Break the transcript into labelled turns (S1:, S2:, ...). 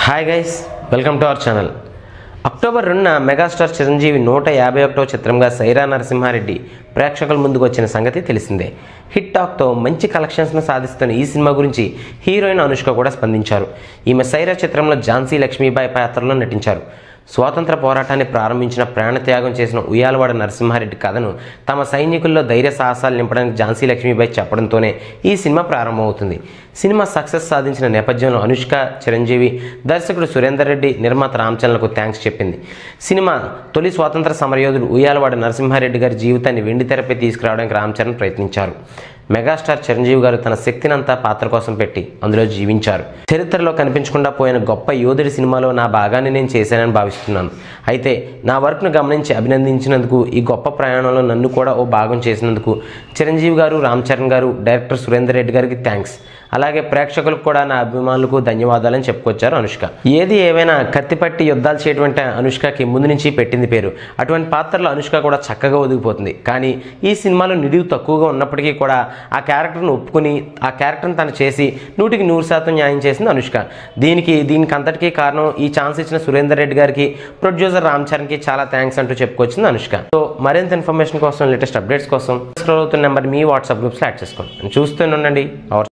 S1: hi guys welcome to our channel October రెండున megastar Chiranjeevi నూట యాభై ఒకటో చిత్రంగా సైరా నరసింహారెడ్డి ప్రేక్షకుల ముందుకు వచ్చిన సంగతి తెలిసిందే హిట్ టాక్తో మంచి కలెక్షన్స్ను సాధిస్తున్న ఈ సినిమా గురించి హీరోయిన్ అనుష్క కూడా స్పందించారు ఈమె సైరా చిత్రంలో ఝాన్సీ లక్ష్మీబాయి పాత్రలో నటించారు స్వాతంత్ర పోరాటాన్ని ప్రారంభించిన ప్రాణత్యాగం చేసిన ఉయ్యాలవాడ నరసింహారెడ్డి కథను తమ సైనికుల్లో ధైర్య సాహసాలు నింపడానికి ఝాన్సీ లక్ష్మీబాయి చెప్పడంతోనే ఈ సినిమా ప్రారంభమవుతుంది సినిమా సక్సెస్ సాధించిన నేపథ్యంలో అనుష్క చిరంజీవి దర్శకుడు సురేందర్ రెడ్డి నిర్మాత రామచంద్రకు థ్యాంక్స్ చెప్పింది సినిమా తొలి స్వాతంత్ర సమరయోధుడు ఉయ్యాలవాడ నరసింహారెడ్డి గారి జీవితాన్ని వెండితెరపై తీసుకురావడానికి రామ్ చరణ్ ప్రయత్నించారు మెగాస్టార్ చిరంజీవి గారు తన శక్తినంతా పాత్ర కోసం పెట్టి అందులో జీవించారు చరిత్రలో కనిపించకుండా పోయిన గొప్ప యోధుడి సినిమాలో నా భాగాన్ని నేను చేశానని భావిస్తున్నాను అయితే నా వర్క్ను గమనించి అభినందించినందుకు ఈ గొప్ప ప్రయాణంలో నన్ను కూడా ఓ భాగం చేసినందుకు చిరంజీవి గారు రామ్ చరణ్ గారు డైరెక్టర్ సురేందర్ రెడ్డి గారికి థ్యాంక్స్ అలాగే ప్రేక్షకులకు కూడా నా అభిమానులకు ధన్యవాదాలని చెప్పుకొచ్చారు అనుష్క ఏది ఏమైనా కత్తిపట్టి యుద్ధాలు చేయటువంటి అనుష్కకి ముందు నుంచి పెట్టింది పేరు అటువంటి పాత్రలో అనుష్క కూడా చక్కగా ఒదిగిపోతుంది కానీ ఈ సినిమాలో నిడివి తక్కువగా ఉన్నప్పటికీ కూడా ఆ క్యారెక్టర్ను ఒప్పుకుని ఆ క్యారెక్టర్ని తను చేసి నూటికి నూరు శాతం న్యాయం చేసింది అనుష్క దీనికి దీనికి అంతటికీ కారణం ఈ ఛాన్స్ ఇచ్చిన సురేందర్ రెడ్డి గారికి ప్రొడ్యూసర్ రామ్ చరణ్కి చాలా థ్యాంక్స్ అంటూ చెప్పుకొచ్చింది అనుష్క సో మరింత ఇన్ఫర్మేషన్ కోసం లేటెస్ట్ అప్డేట్స్ కోసం స్క్రోల్ అవుతున్న నెంబర్ మీ వాట్సాప్ గ్రూప్స్లో యాడ్ చేసుకోండి చూస్తూనే ఉండండి అవర్